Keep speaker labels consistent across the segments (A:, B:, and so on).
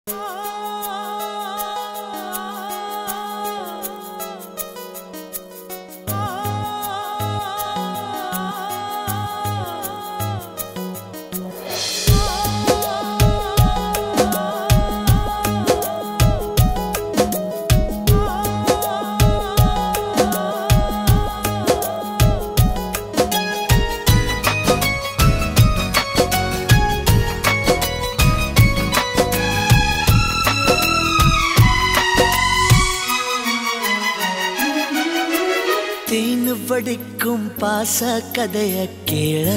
A: தேனு வடிக்கும் பாச கதைய கேள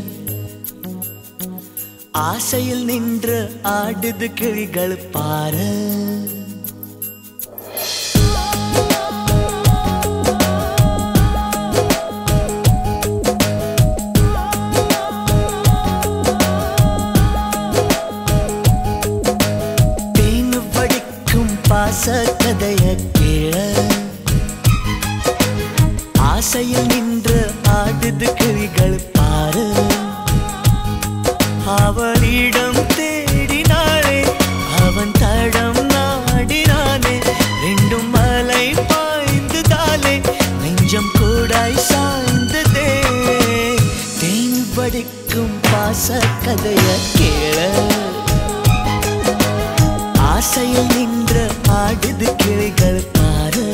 A: ஆசையில் நின்று ஆடுது கிளிகள் பாரு தேனு வடிக்கும் பாச கதைய கேள ஆசையில் நின்று ஆடுது கிளிகள் பாரு அவளிடம் தேடினாளே அவன் தடம் நாடினானே ரெண்டும் மலை பாய்ந்ததாலே நெஞ்சம் கூடாய் சாய்ந்ததே தேன் படிக்கும் பாச கதைய கேள ஆசையில் நின்று ஆடுது கிளிகள் பாரு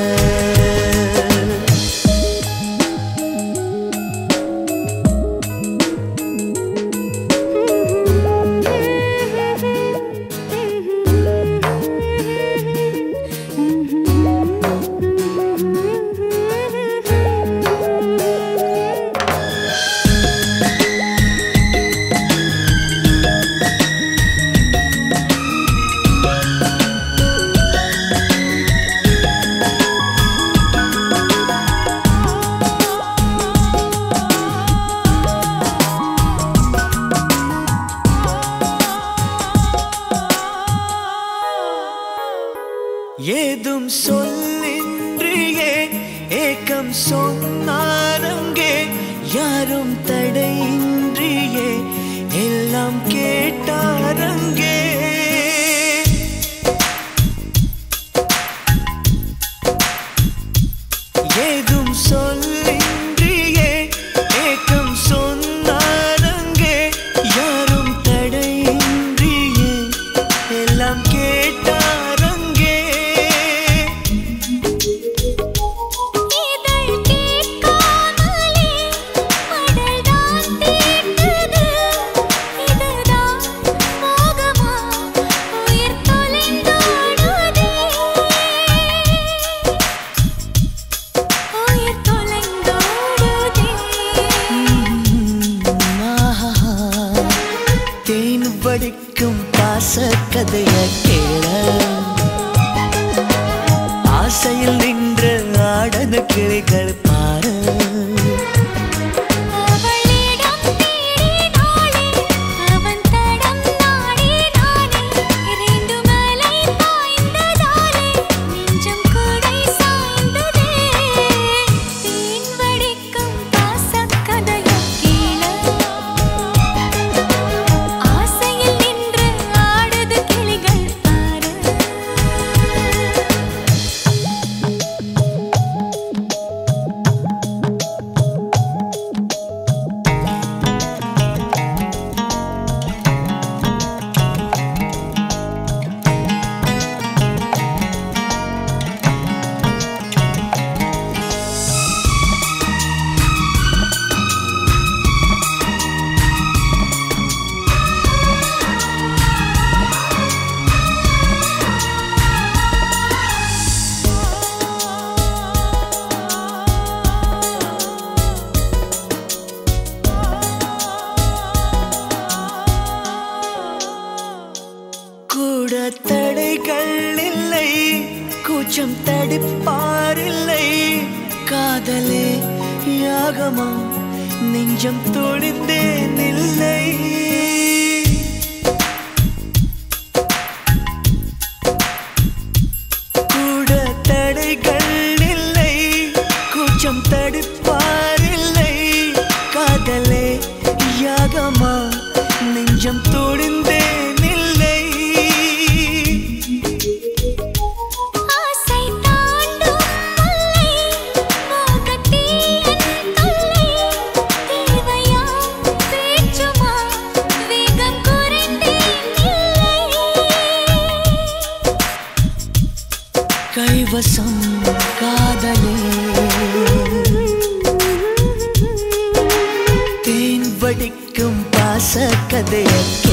A: ஏதும் சொல்லின்றியே ஏக்கம் சொன்னாரங்கே யாரும் தடையின்றியே எல்லாம் கேட்டாரங்கே ஏதும் சொல்லின்றியே ஏக்கம் சொன்னாரங்கே யாரும் தடையின்றியே எல்லாம் கேட்டாரங்கே
B: இதழ் கேட்காமலே அடல்தான் தீர்த்தது இதுதான் மோகமா உயிர் தொலைந்தோடுதே உயிர் தொலைந்தோடுதே
A: ஆஹா, தேன் வடிக்கும் பாச கதைய கேள ஆசையில் நின்று ஆடது கிளிகள் பாரு
B: அவளிடம் தேடினாளே அவன் தடம் நாடினானே இரண்டு மலை பாய்ந்ததாலே நெஞ்சம் குடை சாய்ந்ததே தேன் வடிக்கும் பாசக் கதையைக் கேள ஆசையில் நின்று ஆடுது கிளிகள் பாரு
A: கூட தடைகள் இல்லை கூச்சம் தடிப்பாரில்லை காதலே யாகமா நெஞ்சம் தொழிந்தேன் இல்லை கூட தடைகள் இல்லை கூச்சம் தடுப்பாரில்லை காதலே யாகமா நெஞ்சம் தொழிந்தேன் இல்லை வசம் காதலே தேன் வடிக்கும் பாச கதையை